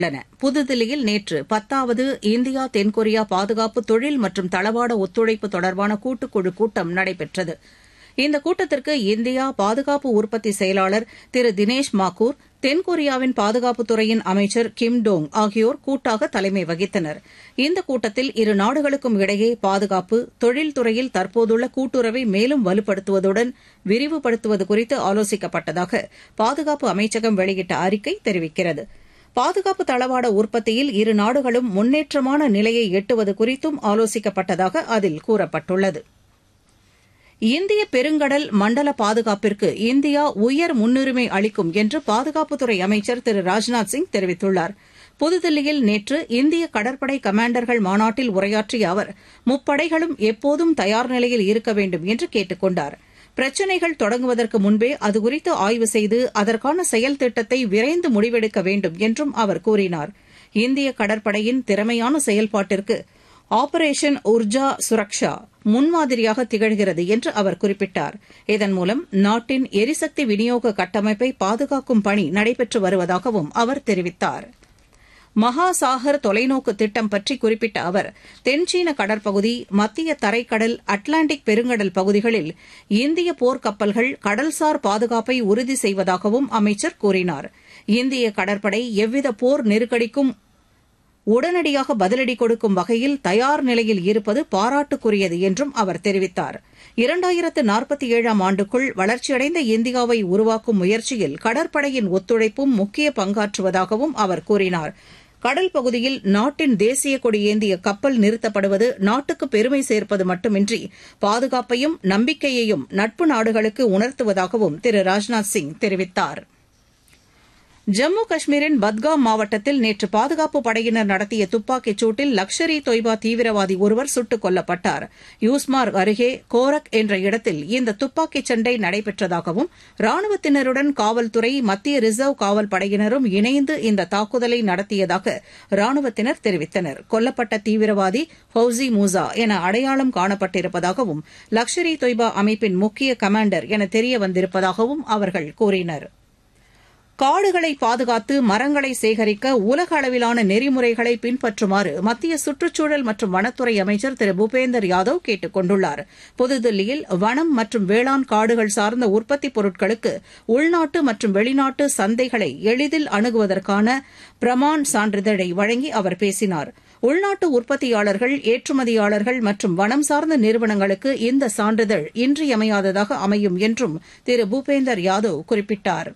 உள்ளன புதுதில்லியில் நேற்று பத்தாவது இந்தியா தென்கொரியா பாதுகாப்பு தொழில் மற்றும் தளவாட ஒத்துழைப்பு தொடர்பான கூட்டுக்குழு கூட்டம் நடைபெற்றது இந்த கூட்டத்திற்கு இந்தியா பாதுகாப்பு உற்பத்தி செயலாளர் திரு தினேஷ் மாக்கூர் தென்கொரியாவின் பாதுகாப்புத்துறையின் அமைச்சர் கிம் டோங் ஆகியோர் கூட்டாக தலைமை வகித்தனர் இந்த கூட்டத்தில் இரு நாடுகளுக்கும் இடையே பாதுகாப்பு தொழில்துறையில் தற்போதுள்ள கூட்டுறவை மேலும் வலுப்படுத்துவதுடன் விரிவுபடுத்துவது குறித்து ஆலோசிக்கப்பட்டதாக பாதுகாப்பு அமைச்சகம் வெளியிட்ட அறிக்கை தெரிவிக்கிறது பாதுகாப்பு தளவாட உற்பத்தியில் இரு நாடுகளும் முன்னேற்றமான நிலையை எட்டுவது குறித்தும் ஆலோசிக்கப்பட்டதாக அதில் கூறப்பட்டுள்ளது இந்திய பெருங்கடல் மண்டல பாதுகாப்பிற்கு இந்தியா உயர் முன்னுரிமை அளிக்கும் என்று பாதுகாப்புத்துறை அமைச்சர் திரு ராஜ்நாத் சிங் தெரிவித்துள்ளார் புதுதில்லியில் நேற்று இந்திய கடற்படை கமாண்டர்கள் மாநாட்டில் உரையாற்றிய அவர் முப்படைகளும் எப்போதும் தயார் நிலையில் இருக்க வேண்டும் என்று கேட்டுக் கொண்டார் பிரச்சினைகள் தொடங்குவதற்கு முன்பே அதுகுறித்து ஆய்வு செய்து அதற்கான செயல் திட்டத்தை விரைந்து முடிவெடுக்க வேண்டும் என்றும் அவர் கூறினார் இந்திய கடற்படையின் திறமையான செயல்பாட்டிற்கு ஆபரேஷன் உர்ஜா சுரக்ஷா முன்மாதிரியாக திகழ்கிறது என்று அவர் குறிப்பிட்டார் இதன் மூலம் நாட்டின் எரிசக்தி விநியோக கட்டமைப்பை பாதுகாக்கும் பணி நடைபெற்று வருவதாகவும் அவர் தெரிவித்தார் மகாசாகர் தொலைநோக்கு திட்டம் பற்றி குறிப்பிட்ட அவர் தென்சீன கடற்பகுதி மத்திய தரைக்கடல் அட்லாண்டிக் பெருங்கடல் பகுதிகளில் இந்திய போர்க்கப்பல்கள் கடல்சார் பாதுகாப்பை உறுதி செய்வதாகவும் அமைச்சர் கூறினார் இந்திய கடற்படை எவ்வித போர் நெருக்கடிக்கும் உடனடியாக பதிலடி கொடுக்கும் வகையில் தயார் நிலையில் இருப்பது பாராட்டுக்குரியது என்றும் அவர் தெரிவித்தார் இரண்டாயிரத்து நாற்பத்தி ஏழாம் ஆண்டுக்குள் வளர்ச்சியடைந்த இந்தியாவை உருவாக்கும் முயற்சியில் கடற்படையின் ஒத்துழைப்பும் முக்கிய பங்காற்றுவதாகவும் அவர் கூறினார் கடல் பகுதியில் நாட்டின் தேசிய கொடி ஏந்திய கப்பல் நிறுத்தப்படுவது நாட்டுக்கு பெருமை சேர்ப்பது மட்டுமின்றி பாதுகாப்பையும் நம்பிக்கையையும் நட்பு நாடுகளுக்கு உணர்த்துவதாகவும் திரு ராஜ்நாத் சிங் தெரிவித்தாா் ஜம்மு காஷ்மீரின் பத்காம் மாவட்டத்தில் நேற்று பாதுகாப்பு படையினர் நடத்திய துப்பாக்கிச் சூட்டில் லஷ்கர் இ தொய்பா தீவிரவாதி ஒருவர் சுட்டுக் கொல்லப்பட்டார் யூஸ்மார்க் அருகே கோரக் என்ற இடத்தில் இந்த துப்பாக்கிச் சண்டை நடைபெற்றதாகவும் ராணுவத்தினருடன் காவல்துறை மத்திய ரிசர்வ் காவல் படையினரும் இணைந்து இந்த தாக்குதலை நடத்தியதாக ராணுவத்தினர் தெரிவித்தனர் கொல்லப்பட்ட தீவிரவாதி ஃபவுசி மூசா என அடையாளம் காணப்பட்டிருப்பதாகவும் லஷ்கர் இ தொய்பா அமைப்பின் முக்கிய கமாண்டர் என தெரியவந்திருப்பதாகவும் அவர்கள் கூறினர் காடுகளை பாதுகாத்து மரங்களை சேகரிக்க உலக அளவிலான நெறிமுறைகளை பின்பற்றுமாறு மத்திய சுற்றுச்சூழல் மற்றும் வனத்துறை அமைச்சர் திரு பூபேந்தர் யாதவ் கேட்டுக் கொண்டுள்ளார் புதுதில்லியில் வனம் மற்றும் வேளாண் காடுகள் சார்ந்த உற்பத்திப் பொருட்களுக்கு உள்நாட்டு மற்றும் வெளிநாட்டு சந்தைகளை எளிதில் அணுகுவதற்கான பிரமான் சான்றிதழை வழங்கி அவர் பேசினார் உள்நாட்டு உற்பத்தியாளர்கள் ஏற்றுமதியாளர்கள் மற்றும் வனம் சார்ந்த நிறுவனங்களுக்கு இந்த சான்றிதழ் இன்றியமையாததாக அமையும் என்றும் திரு பூபேந்தர் யாதவ் குறிப்பிட்டாா்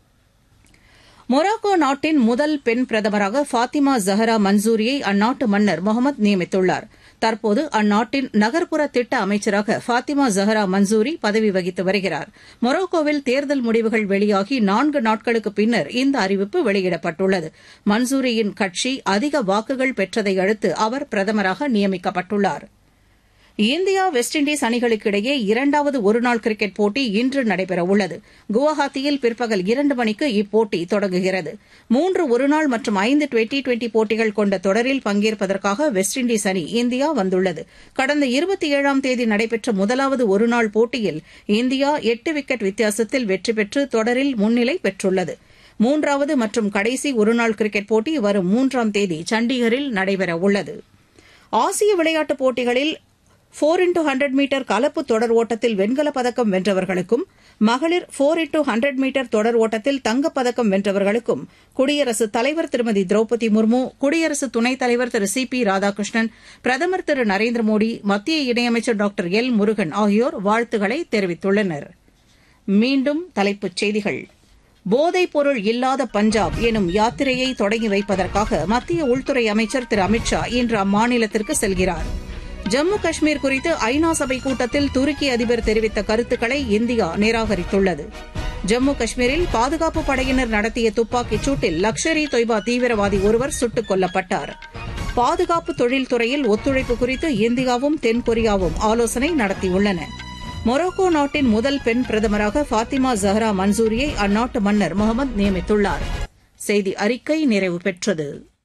மொராக்கோ நாட்டின் முதல் பெண் பிரதமராக ஃபாத்திமா ஜஹரா மன்சூரியை அந்நாட்டு மன்னர் முகமது நியமித்துள்ளார் தற்போது அந்நாட்டின் நகர்ப்புற திட்ட அமைச்சராக ஃபாத்திமா ஜஹரா மன்சூரி பதவி வகித்து வருகிறார் மொராக்கோவில் தேர்தல் முடிவுகள் வெளியாகி நான்கு நாட்களுக்கு பின்னர் இந்த அறிவிப்பு வெளியிடப்பட்டுள்ளது மன்சூரியின் கட்சி அதிக வாக்குகள் பெற்றதை அடுத்து அவர் பிரதமராக நியமிக்கப்பட்டுள்ளார் இந்தியா வெஸ்ட் இண்டீஸ் அணிகளுக்கு இடையே இரண்டாவது ஒருநாள் கிரிக்கெட் போட்டி இன்று நடைபெறவுள்ளது குவஹாத்தியில் பிற்பகல் இரண்டு மணிக்கு இப்போட்டி தொடங்குகிறது மூன்று ஒருநாள் மற்றும் ஐந்து டுவெண்டி டுவெண்டி போட்டிகள் கொண்ட தொடரில் பங்கேற்பதற்காக வெஸ்ட் இண்டீஸ் அணி இந்தியா வந்துள்ளது கடந்த இருபத்தி ஏழாம் தேதி நடைபெற்ற முதலாவது ஒருநாள் போட்டியில் இந்தியா எட்டு விக்கெட் வித்தியாசத்தில் வெற்றி பெற்று தொடரில் முன்னிலை பெற்றுள்ளது மூன்றாவது மற்றும் கடைசி ஒருநாள் கிரிக்கெட் போட்டி வரும் மூன்றாம் தேதி சண்டிகரில் நடைபெறவுள்ளது ஆசிய விளையாட்டுப் போட்டிகளில் போர் இன்டூ ஹண்ட்ரட் மீட்டர் கலப்பு தொடர் ஓட்டத்தில் வெண்கலப் பதக்கம் வென்றவர்களுக்கும் மகளிர் போர் இன்டூ ஹண்ட்ரட் மீட்டர் தொடர் ஓட்டத்தில் தங்கப்பதக்கம் வென்றவர்களுக்கும் குடியரசுத் தலைவர் திருமதி திரௌபதி முர்மு குடியரசு துணைத் தலைவர் திரு சி பி ராதாகிருஷ்ணன் பிரதமர் திரு நரேந்திர மோடி மத்திய இணையமைச்சர் டாக்டர் எல் முருகன் ஆகியோர் வாழ்த்துக்களை தெரிவித்துள்ளனர் மீண்டும் தலைப்புச் செய்திகள் போதைப் பொருள் இல்லாத பஞ்சாப் எனும் யாத்திரையை தொடங்கி வைப்பதற்காக மத்திய உள்துறை அமைச்சர் திரு அமித் ஷா இன்று அம்மாநிலத்திற்கு செல்கிறாா் ஜம்மு காஷ்மீர் குறித்து ஐநா சபை கூட்டத்தில் துருக்கி அதிபர் தெரிவித்த கருத்துக்களை இந்தியா நிராகரித்துள்ளது ஜம்மு காஷ்மீரில் பாதுகாப்பு படையினர் நடத்திய துப்பாக்கிச் சூட்டில் லஷ்கர் இ தொய்பா தீவிரவாதி ஒருவர் சுட்டுக் கொல்லப்பட்டார் பாதுகாப்பு தொழில்துறையில் ஒத்துழைப்பு குறித்து இந்தியாவும் தென்கொரியாவும் ஆலோசனை நடத்தியுள்ளன மொரோக்கோ நாட்டின் முதல் பெண் பிரதமராக ஃபாத்திமா ஜஹரா மன்சூரியை அந்நாட்டு மன்னர் முகமது நியமித்துள்ளார் செய்தி அறிக்கை நிறைவு பெற்றது